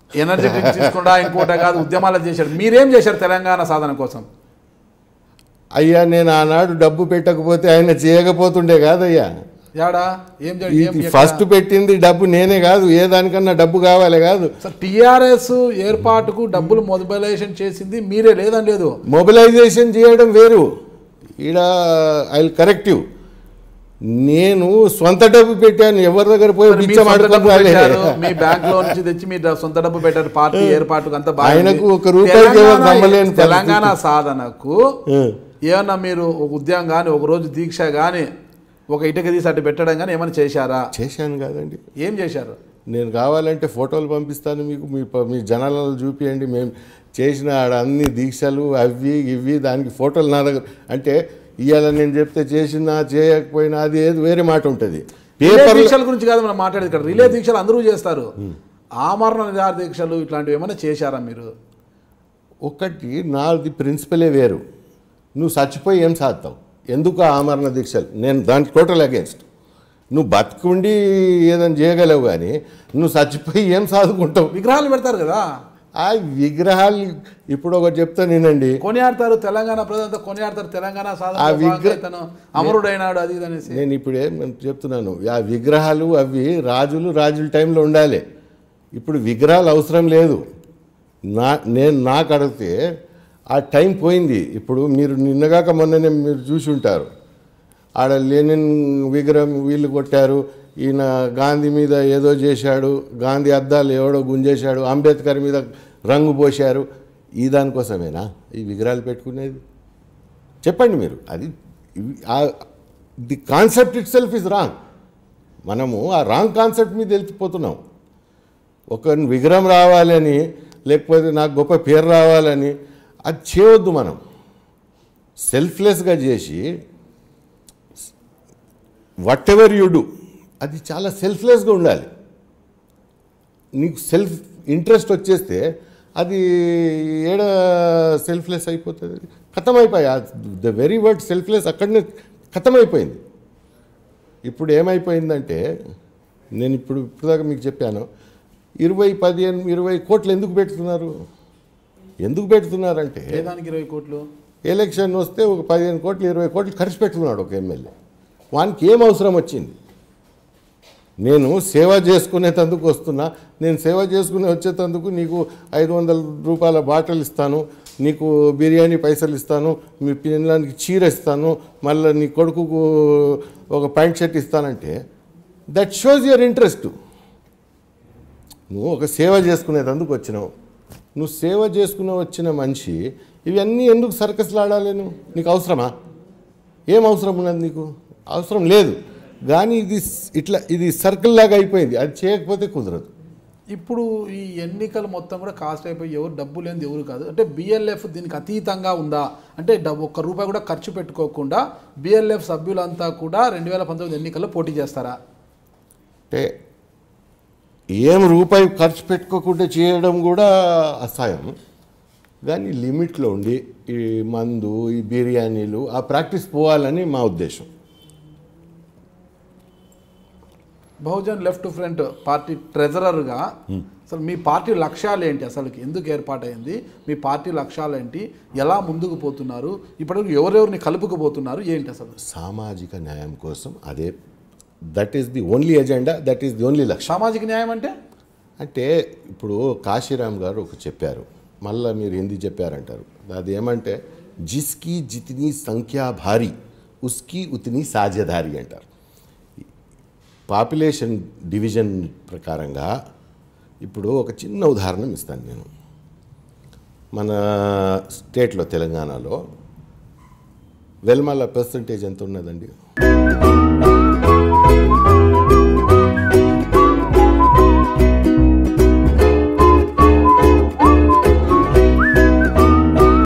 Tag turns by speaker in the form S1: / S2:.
S1: Energy drink తీసుకుండా ఇంకోట కాదు ఉద్యమాలు చేశాడు మీరేం చేశారు తెలంగాణ సాధన కోసం
S2: అయ్యా నేను ఆనాడు డబ్బు పెట్టకపోతే ఆయన చేయకపోతుండే కాదయ్యా
S1: యాడా ఏం చే- ఏం
S2: ఇది ఫస్ట్ పెట్టింది డబ్బు నేనే కాదు ఏ దానికన్నా డబ్బు కావాలి కాదు
S1: సార్ టిఆర్ఎస్ ఏర్పాటుకు డబ్బులు మొబిలైజేషన్ చేసింది మీరే లేదని లేదు
S2: మొబిలైజేషన్ చేయడం వేరు ఈడ ఐ కరెక్టివ్ నేను సొంత డబ్బు పెట్టాను ఎవరి దగ్గర పోయి
S1: మరి మీ
S2: బిచ్చం
S1: సొంత డబ్బు
S2: ఆడుకోవాలి
S1: పెట్టారు, మీ బ్యాంక్ లో నుంచి తెచ్చి మీ డ- సొంత డబ్బు పెట్టారు పార్టీ ఏర్పాటుకు అంత బాగా
S2: ఆయనకు ఒక రూపాయికి ఎవరు నమ్మలేని పరిస్థితి.
S1: తెలంగాణ సాధనకు ఏమన్నా మీరు ఒక ఉద్యమం కానీ ఒక రోజు దీక్ష కానీ ఒక ఇటుక తీసి అటు పెట్టడం కానీ ఏమైనా చేశారా
S2: చేశాను కాదండి
S1: ఏం చేశారు
S2: నేను కావాలంటే ఫోటోలు పంపిస్తాను మీకు మీ ప- మీ జనాలలో చూపియండి మేము చేసిన ఆడ అన్ని దీక్షలు అవి ఇవి దానికి ఫోటోలు నా దగ్గర అంటే ఇవాళ నేను చెప్తే చేసినా చేయకపోయినా అది ఏది వేరే మాట ఉంటుంది
S1: రిలే
S2: పేపర్
S1: దీక్షల గురించి కాదు మనం మాట్లాడేది ఇక్కడ రిలే దీక్షలు అందరూ చేస్తారు ఆమరణ నిరాహార దీక్షలు ఇట్లాంటివి ఏమైనా చేశారా మీరు
S2: ఒకటి నాది ప్రిన్సిపలే వేరు నువ్వు చచ్చిపోయి ఏం సాధిస్తావు ఎందుకు ఆ ఆమరణ దీక్షలు నేను దానికి టోటల్ అగేన్స్ట్ నువ్వు బతుకుండి ఏదైనా చేయగలవు కానీ నువ్వు చచ్చిపోయి ఏం సాదుకుంటావు
S1: విగ్రహాలు పెడతారు కదా
S2: ఆ విగ్రహాలు ఇప్పుడు ఒకటి చెప్తా నేనండి
S1: కొనియాడతారు తెలంగాణ ప్రజలంతా కొనియాడతారు తెలంగాణ
S2: ఆ
S1: సాధన
S2: విగ్ర-
S1: తను అమరుడైనాడు అది ఇది అనేసి
S2: నేను ఇప్పుడు ఏం చెప్తున్నాను ఆ విగ్రహాలు అవి రాజులు రాజుల టైంలో ఉండాలి ఇప్పుడు విగ్రహాలు అవసరం లేదు నా నేను నాకు అడిగితే ఆ టైం పోయింది ఇప్పుడు మీరు నిన్నగాక మొన్ననే మీరు చూసి ఉంటారు ఆడ లెనిన్ విగ్రహం వీళ్ళు కొట్టారు ఈయన గాంధీ మీద ఏదో చేశాడు గాంధీ అద్దాలు ఎవడో గుంజేశాడు అంబేద్కర్ మీద రంగు పోశారు ఈ దానికోసమేనా ఈ విగ్రహాలు పెట్టుకునేది చెప్పండి మీరు అది ఇవి- ఆ- the concept itself is wrong మనము ఆ రాంగ్ కాన్సెప్ట్ మీద వెళ్ళిపోతున్నాం ఒక విగ్రహం రావాలని లేకపోతే నాకు గొప్ప పేరు రావాలని అది చేయవద్దు మనం సెల్ఫ్లెస్గా చేసి వాట్ ఎవర్ యు డూ అది చాలా సెల్ఫ్లెస్గా ఉండాలి నీకు సెల్ఫ్ ఇంట్రెస్ట్ వచ్చేస్తే అది ఏడ సెల్ఫ్లెస్ అయిపోతుంది ఖతమైపోయి ద వెరీ వర్డ్ సెల్ఫ్లెస్ అక్కడనే ఖతమైపోయింది ఇప్పుడు ఏమైపోయిందంటే నేను ఇప్పుడు ఇప్పటిదాకా మీకు చెప్పాను ఇరవై పదిహేను ఇరవై కోట్లు ఎందుకు పెడుతున్నారు ఎందుకు పెడుతున్నారంటే
S1: వేదానికి ఇరవై కోట్లు
S2: ఎలక్షన్ వస్తే ఒక పదిహేను కోట్లు ఇరవై కోట్లు ఖర్చు పెట్టుకున్నాడు ఒక ఎమ్మెల్యే వానికి ఏం అవసరం వచ్చింది నేను సేవ చేసుకునేటందుకు వస్తున్నా నేను సేవ చేసుకుని వచ్చేటందుకు నీకు ఐదు వందల రూపాయల బాటలు ఇస్తాను నీకు బిర్యానీ పైసలు ఇస్తాను మీ పిల్లలకి చీర ఇస్తాను మళ్ళీ నీ కొడుకుకు ఒక ప్యాంట్ షర్ట్ ఇస్తానంటే దట్ షోస్ యువర్ ఇంట్రెస్ట్ నువ్వు ఒక సేవ చేసుకునేటందుకు వచ్చినావు నువ్వు సేవ చేసుకుని వచ్చిన మనిషి ఇవన్నీ ఎందుకు సర్కస్లు ఆడాలి నువ్వు నీకు అవసరమా ఏం అవసరం ఉన్నది నీకు అవసరం లేదు కానీ ఇది స్- ఇట్లా ఇది సర్కిల్ లాగా అయిపోయింది అది చేయకపోతే కుదరదు
S1: ఇప్పుడు ఈ ఎన్నికలు మొత్తం కూడా కాస్ట్ అయిపోయి ఎవరు డబ్బు లేనిది ఎవరు కాదు అంటే బిఎల్ఎఫ్ దీనికి అతీతంగా ఉందా అంటే డబ్బు ఒక్క రూపాయి కూడా ఖర్చు పెట్టుకోకుండా బిఎల్ఎఫ్ సభ్యులంతా కూడా రెండు వేల పంతొమ్మిది ఎన్నికల్లో పోటీ చేస్తారా
S2: అంటే ఏం రూపాయి ఖర్చు పెట్టుకోకుండా చేయడం కూడా అసహాయం కానీ లిమిట్లో ఉండి ఈ మందు ఈ బిర్యానీలు ఆ ప్రాక్టీస్ పోవాలని మా ఉద్దేశం
S1: బహుజన్ లెఫ్ట్ ఫ్రంట్ పార్టీ ట్రెజరర్గా అసలు మీ పార్టీ లక్ష్యాలు ఏంటి అసలు ఎందుకు ఏర్పాటైంది మీ పార్టీ లక్ష్యాలు ఏంటి ఎలా ముందుకు పోతున్నారు ఇప్పటివరకు ఎవరెవరిని కలుపుకుపోతున్నారు ఏంటి అసలు
S2: సామాజిక న్యాయం కోసం అదే that is the only agenda that is the only లక్ష్యం
S1: సామాజిక న్యాయం అంటే
S2: అంటే ఇప్పుడు కాశీరామ్ గారు ఒక చెప్పారు మళ్ళా మీరు హిందీ చెప్పారంటారు అది ఏమంటే జిస్కి జితనీ సంఖ్య భారీ ఉస్కి ఉతిని సాధ్యధారి అంటారు పాపులేషన్ డివిజన్ ప్రకారంగా ఇప్పుడు ఒక చిన్న ఉదాహరణ ఇస్తాను నేను మన స్టేట్లో తెలంగాణలో వెల్మాల పర్సంటేజ్ ఎంత ఉన్నదండి